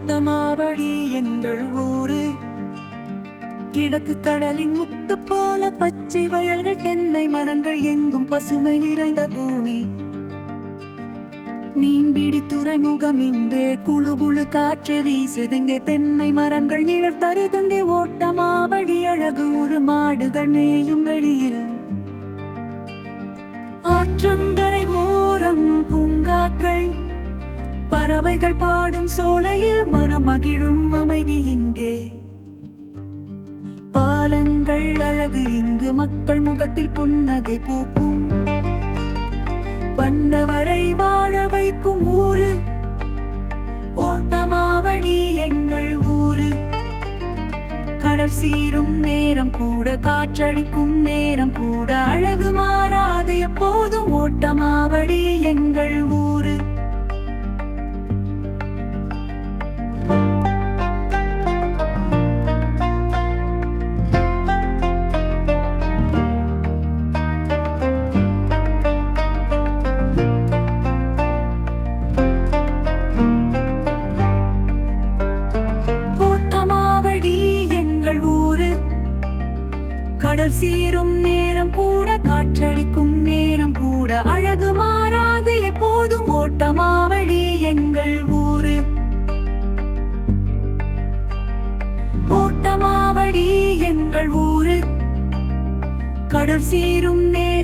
ஓட்டமாவடி எங்கள் ஊரு கிழக்கு கடலின் முத்து போல பச்சை வயல்கள் தென்னை மரங்கள் எங்கும் பசுமை நிறைந்த பூமி மீன்பிடி துறைமுகம் இங்கே குழு குழு காற்று வீசுதுங்கே தென்னை மரங்கள் நிழல் தருதுங்கே ஓட்டமாவடி அழகு ஒரு மாடுகள் மேயும் வெளியில் ஆற்றங்கரை ஓரம் பூங்காக்கள் பறவைகள் பாடும் சோலையில் மனம் மகிழும் அமைதி இங்கே பாலங்கள் அழகு இங்கு மக்கள் முகத்தில் புன்னகை பூக்கும் வந்தவரை வாழ வைக்கும் ஊரு ஓட்டமாவடி எங்கள் ஊரு கடல் சீரும் நேரம் கூட காற்றடிக்கும் நேரம் கூட அழகு மாறாது எப்போதும் ஓட்டமாவடி எங்கள் ஊரு ஓட்டமாவடி எங்கள் ஊரு கடல் சீரும் நேரம் கூட காற்றடிக்கும் நேரம் கூட அழகு மாறாது எப்போதும் ஓட்டமாவடி எங்கள் ஊரு ஓட்டமாவடி எங்கள் ஊரு கடல் சீரும் நேரம்